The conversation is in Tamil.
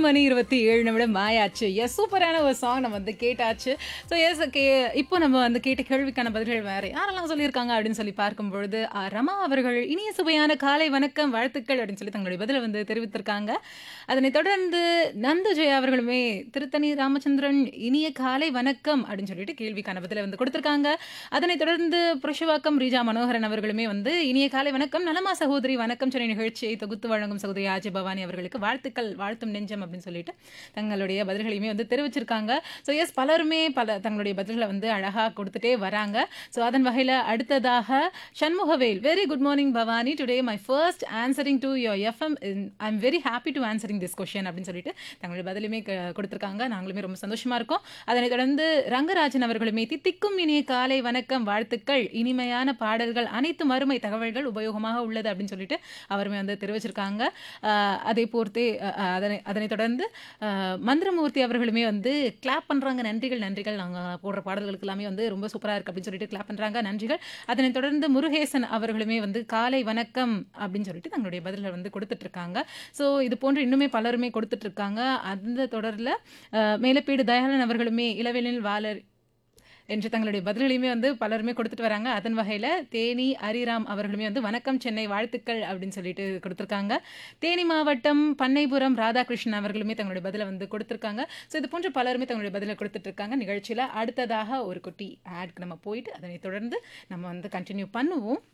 மணி இருபத்தி ஏழு நிமிடம் ஆயாச்சு எஸ் சூப்பரான ஒரு சாங் நம்ம வந்து கேட்டாச்சு ஸோ எஸ் கே இப்போ நம்ம வந்து கேட்ட கேள்விக்கான பதில்கள் வேறு யாரெல்லாம் சொல்லியிருக்காங்க அப்படின்னு சொல்லி பார்க்கும் பொழுது ஆ, ரமா அவர்கள் இனிய சுவையான காலை வணக்கம் வாழ்த்துக்கள் அப்படின்னு சொல்லி தங்களுடைய பதிலை வந்து தெரிவித்திருக்காங்க அதனைத் தொடர்ந்து நந்து ஜெயா அவர்களுமே திருத்தணி ராமச்சந்திரன் இனிய காலை வணக்கம் அப்படின்னு சொல்லிட்டு கேள்விக்கான பதிலை வந்து கொடுத்திருக்காங்க அதனைத் தொடர்ந்து புருஷவாக்கம் ரீஜா மனோகரன் அவர்களுமே வந்து இனிய காலை வணக்கம் நலமா சகோதரி வணக்கம் சொன்ன நிகழ்ச்சியை தொகுத்து வழங்கும் சகோதரி ஆஜி பவானி அவர்களுக்கு வாழ்த்துக்கள் வாழ்த்தும் நெஞ்சம் அப்படின்னு சொல்லிட்டு தங்களுடைய பதில்களையுமே வந்து தெரிவிச்சிருக்காங்க ஸோ எஸ் பலருமே பல தங்களுடைய பதில்களை வந்து அழகாக கொடுத்துட்டே வராங்க ஸோ அதன் வகையில் அடுத்ததாக Shanmugavel very good morning Bhavani today my first answering to your FM I am very happy to answering this question அப்படின்னு சொல்லிட்டு தங்களுடைய பதிலுமே க- கொடுத்திருக்காங்க நாங்களுமே ரொம்ப சந்தோஷமா இருக்கோம் அதனைத் தொடர்ந்து ரங்கராஜன் அவர்களுமே தித்திக்கும் இனிய காலை வணக்கம் வாழ்த்துக்கள் இனிமையான பாடல்கள் அனைத்து மறுமை தகவல்கள் உபயோகமாக உள்ளது அப்படின்னு சொல்லிட்டு அவருமே வந்து தெரிவிச்சிருக்காங்க ஆஹ் அதை பொறுத்தே அஹ் அஹ் அதனை அதனைத் தொடர்ந்து ஆஹ் மந்திரமூர்த்தி அவர்களுமே வந்து கிளாப் பண்றாங்க நன்றிகள் நன்றிகள் நாங்கள் போடுற பாடல்களுக்கு எல்லாமே வந்து ரொம்ப சூப்பரா இருக்கு அப்படின்னு சொல்லிட்டு கிளாப் பண்றாங்க நன்றிகள் அதனைத் தொடர்ந்து முருகேசன் அவர்களுமே வந்து காலை வணக்கம் அப்படின்னு சொல்லிட்டு தங்களுடைய பதில்கள் வந்து கொடுத்துட்டு இருக்காங்க ஸோ இது போன்று இன்னுமே பலருமே கொடுத்துட்டு இருக்காங்க அந்த தொடரில் மேலப்பீடு தயாளன் அவர்களுமே இளவெளியில் வாழர் என்று தங்களுடைய பதில்களையுமே வந்து பலருமே கொடுத்துட்டு வராங்க அதன் வகையில் தேனி ஹரிராம் அவர்களுமே வந்து வணக்கம் சென்னை வாழ்த்துக்கள் அப்படின்னு சொல்லிட்டு கொடுத்துருக்காங்க தேனி மாவட்டம் பண்ணைபுரம் ராதாகிருஷ்ணன் அவர்களுமே தங்களுடைய பதிலை வந்து கொடுத்துருக்காங்க ஸோ இது போன்ற பலருமே தங்களுடைய பதிலை கொடுத்துட்டு இருக்காங்க நிகழ்ச்சியில் அடுத்ததாக ஒரு குட்டி ஆட்க்கு நம்ம போயிட்டு அதனை தொடர்ந்து நம்ம வந்து கண்டினியூ பண்ணுவோம்